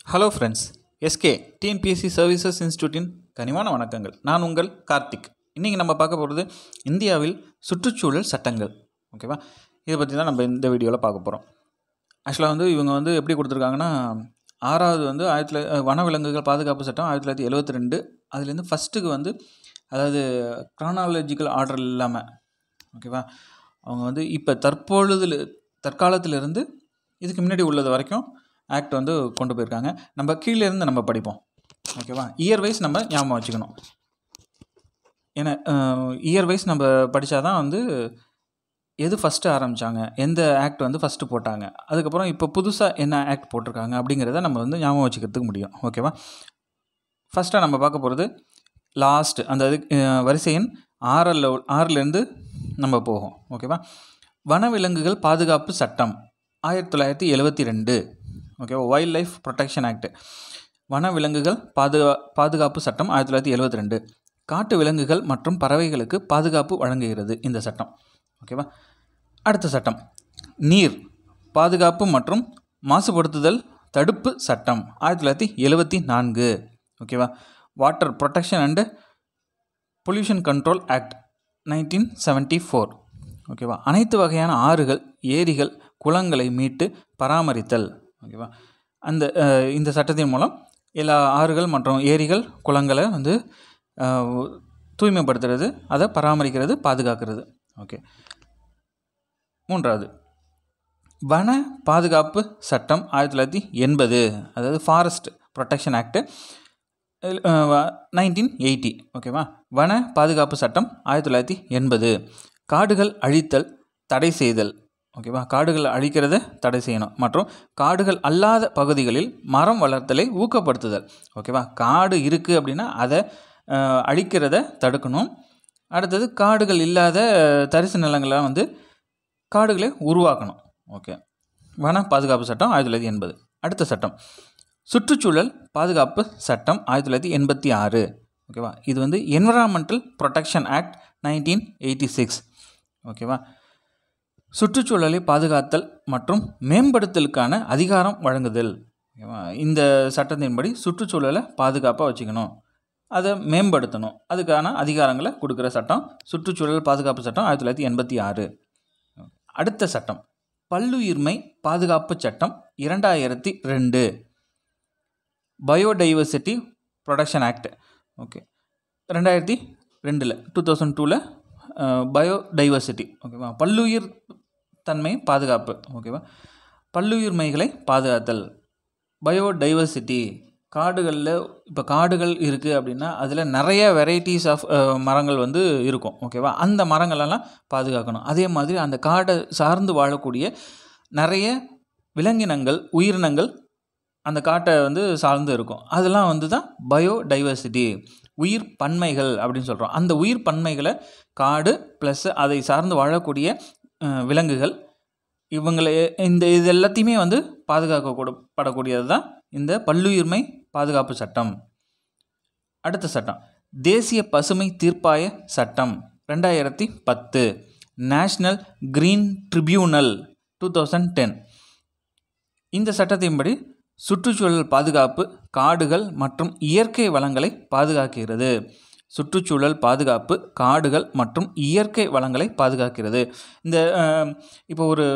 hello friends S K TNPSC services இன்ஸ்டியூட்டின் கனிவான வணக்கங்கள் நான் உங்கள் கார்த்திக் இன்றைக்கி நம்ம பார்க்க போகிறது இந்தியாவில் சுற்றுச்சூழல் சட்டங்கள் ஓகேவா இதை பற்றி தான் நம்ம இந்த வீடியோவில் பார்க்க போகிறோம் ஆக்சுவலாக வந்து இவங்க வந்து எப்படி கொடுத்துருக்காங்கன்னா ஆறாவது வந்து ஆயிரத்தி தொள்ளாயிரத்தி வனவிலங்குகள் பாதுகாப்பு சட்டம் ஆயிரத்தி தொள்ளாயிரத்தி எழுபத்தி ரெண்டு அதுலேருந்து ஃபஸ்ட்டுக்கு வந்து அதாவது க்ரானாலஜிக்கல் ஆர்டர் இல்லாமல் ஓகேவா அவங்க வந்து இப்போ தற்பொழுது தற்காலத்திலிருந்து இதுக்கு முன்னாடி உள்ளது வரைக்கும் ஆக்ட் வந்து கொண்டு போயிருக்காங்க நம்ம கீழே இருந்து நம்ம படிப்போம் ஓகேவா இயர் வைஸ் நம்ம ஞாபகம் வச்சுக்கணும் ஏன்னா இயர் வைஸ் நம்ம படித்தாதான் வந்து எது ஃபஸ்ட்டு ஆரம்பித்தாங்க எந்த ஆக்ட் வந்து ஃபஸ்ட்டு போட்டாங்க அதுக்கப்புறம் இப்போ புதுசாக என்ன ஆக்ட் போட்டிருக்காங்க அப்படிங்கிறத நம்ம வந்து ஞாபகம் வச்சுக்கிறதுக்கு முடியும் ஓகேவா ஃபஸ்ட்டாக நம்ம பார்க்க போகிறது லாஸ்ட் அந்த இது அஹ், வரிசை எண் ஆறில் ஆறிலேருந்து நம்ம போகும் ஓகேவா வனவிலங்குகள் பாதுகாப்பு சட்டம் ஆயிரத்தி தொள்ளாயிரத்தி எழுபத்தி ரெண்டு ஓகேவா வைல்ட் லைஃப் ப்ரொடெக்ஷன் ஆக்ட் வனவிலங்குகள் பாதுகா பாதுகாப்பு சட்டம் ஆயிரத்தி தொள்ளாயிரத்தி எழுபத்தி ரெண்டு காட்டு விலங்குகள் மற்றும் பறவைகளுக்கு பாதுகாப்பு வழங்குகிறது இந்த சட்டம் ஓகேவா அடுத்த சட்டம் நீர் பாதுகாப்பு மற்றும் மாசுபடுத்துதல் தடுப்பு சட்டம் ஆயிரத்தி தொள்ளாயிரத்தி எழுபத்தி நான்கு ஓகேவா water protection and pollution control act nineteen seventy four ஓகேவா அனைத்து வகையான ஆறுகள் ஏரிகள் குளங்களை மீட்டு பராமரித்தல் ஓகேவா அந்த அஹ், இந்த சட்டத்தின் மூலம் எல்லா ஆறுகள் மற்றும் ஏரிகள் குளங்களை வந்து அஹ், தூய்மைப்படுத்துறது அதை பராமரிக்கிறது பாதுகாக்கிறது ஓகே மூன்றாவது வன பாதுகாப்பு சட்டம் ஆயிரத்தி தொள்ளாயிரத்தி எண்பது அதாவது forest protection act nineteen eighty ஓகேவா வன பாதுகாப்பு சட்டம் ஆயிரத்தி தொள்ளாயிரத்தி எண்பது காடுகள் அழித்தல் தடை செய்தல் ஓகேவா காடுகள் அழிக்கிறத தடை செய்யணும் மற்றும் காடுகள் அல்லாத பகுதிகளில் மரம் வளர்த்தலை ஊக்கப்படுத்துதல் ஓகேவா காடு இருக்குது அப்படின்னா அதை அஹ், அழிக்கிறத தடுக்கணும் அடுத்தது காடுகள் இல்லாத தரிசு நிலங்களை வந்து காடுகளை உருவாக்கணும் ஓகே வன பாதுகாப்பு சட்டம் ஆயிரத்தி தொள்ளாயிரத்தி எண்பது அடுத்த சட்டம் சுற்றுச்சூழல் பாதுகாப்பு சட்டம் ஆயிரத்தி தொள்ளாயிரத்தி எண்பத்தி ஆறு ஓகேவா இது வந்து environmental protection act nineteen eighty six ஓகேவா சுற்றுச்சூழலை பாதுகாத்தல் மற்றும் மேம்படுத்தலுக்கான அதிகாரம் வழங்குதல் ஓகேவா இந்த சட்டத்தின்படி சுற்றுச்சூழலை பாதுகாப்பாக வச்சுக்கணும் அதை மேம்படுத்தணும் அதுக்கான அதிகாரங்களை கொடுக்குற சட்டம் சுற்றுச்சூழல் பாதுகாப்பு சட்டம் ஆயிரத்தி தொள்ளாயிரத்தி எண்பத்தி ஆறு அடுத்த சட்டம் பல்லுயிர்மை பாதுகாப்பு சட்டம் இரண்டாயிரத்தி ரெண்டு பயோடைவர்சிட்டி ப்ரொடக்ஷன் ஆக்ட் ஓகே ரெண்டாயிரத்தி ரெண்டில் டூ தௌசண்ட் டூவில் பயோடைவர்சிட்டி ஓகேவா பல்லுயிர் தன்மை பாதுகாப்பு ஓகேவா பல்லுயிர்மைகளை பாதுகாத்தல் பயோடைவர்சிட்டி காடுகளில் இப்போ காடுகள் இருக்குது அப்படின்னா அதில் நிறைய வெரைட்டிஸ் ஆஃப் மரங்கள் வந்து இருக்கும் ஓகேவா அந்த மரங்களெல்லாம் பாதுகாக்கணும் அதே மாதிரி அந்த காடை சார்ந்து வாழக்கூடிய நிறைய விலங்கினங்கள் உயிரினங்கள் அந்த காட்டை வந்து சார்ந்து இருக்கும் அதெல்லாம் வந்து தான் பயோடைவர்சிட்டி உயிர் பன்மைகள் அப்படின்னு சொல்கிறோம் அந்த உயிர் பன்மைகளை காடு ப்ளஸ் அதை சார்ந்து வாழக்கூடிய அஹ், விலங்குகள் இவங்களை இந்த இது எல்லாத்தையுமே வந்து பாதுகாக்க படக்கூடியது தான் இந்த பல்லுயிர்மை பாதுகாப்பு சட்டம் அடுத்த சட்டம் தேசிய பசுமை தீர்ப்பாய சட்டம் ரெண்டாயிரத்தி பத்து national green tribunal two thousand ten இந்த சட்டத்தின்படி சுற்றுச்சூழல் பாதுகாப்பு காடுகள் மற்றும் இயற்கை வளங்களை பாதுகாக்கிறது சுற்றுச்சூழல் பாதுகாப்பு காடுகள் மற்றும் இயற்கை வளங்களை பாதுகாக்கிறது இந்த அஹ், இப்போ ஒரு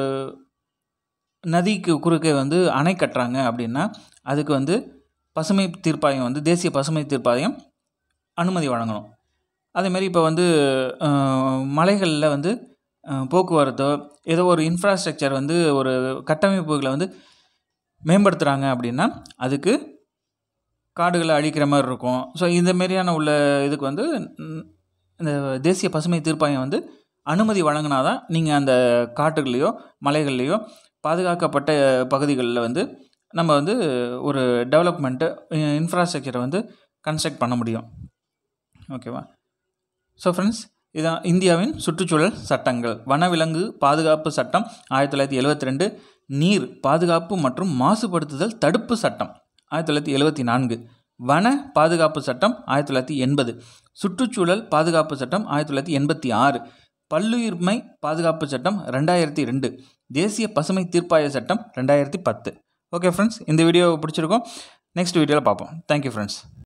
நதிக்கு குறுக்கே வந்து அணை கட்டுறாங்க அப்படின்னா அதுக்கு வந்து பசுமை தீர்ப்பாயம் வந்து தேசிய பசுமை தீர்ப்பாயம் அனுமதி வழங்கணும் அதேமாரி இப்போ வந்து அஹ், மலைகளில் வந்து அஹ், போக்குவரத்தோ ஏதோ ஒரு இன்ஃப்ராஸ்ட்ரக்சர் வந்து ஒரு கட்டமைப்புகளை வந்து மேம்படுத்துகிறாங்க அப்படின்னா அதுக்கு காடுகளை அழிக்கிற மாதிரி இருக்கும் ஸோ இந்த மாதிரியான உள்ள இதுக்கு வந்து ம், இந்த தேசிய பசுமை தீர்ப்பாயம் வந்து அனுமதி வழங்கினாதான் நீங்கள் அந்த காட்டுகள்லையோ மலைகள்லையோ பாதுகாக்கப்பட்ட பகுதிகளில் வந்து நம்ம வந்து ஒரு டெவலப்மெண்ட்டு இன்ஃப்ராஸ்ட்ரக்சரை வந்து கன்ஸ்ட்ரக்ட் பண்ண முடியும் ஓகேவா ஸோ ஃப்ரெண்ட்ஸ் இதான் இந்தியாவின் சுற்றுச்சூழல் சட்டங்கள் வனவிலங்கு பாதுகாப்பு சட்டம் ஆயிரத்தி தொள்ளாயிரத்தி எழுபத்தி ரெண்டு நீர் பாதுகாப்பு மற்றும் மாசுபடுத்துதல் தடுப்பு சட்டம் ஆயிரத்தி தொள்ளாயிரத்தி எழுபத்தி நான்கு வன பாதுகாப்பு சட்டம் ஆயிரத்தி தொள்ளாயிரத்தி எண்பது சுற்றுச்சூழல் பாதுகாப்பு சட்டம் ஆயிரத்தி தொள்ளாயிரத்தி எண்பத்தி ஆறு பல்லுயிர்மை பாதுகாப்பு சட்டம் ரெண்டாயிரத்தி ரெண்டு தேசிய பசுமை தீர்ப்பாய சட்டம் ரெண்டாயிரத்தி பத்து ஓகே ஃப்ரெண்ட்ஸ் இந்த வீடியோ பிடிச்சிருக்கோம் நெக்ஸ்ட் வீடியோவில் பார்ப்போம் தேங்க்யூ ஃப்ரெண்ட்ஸ்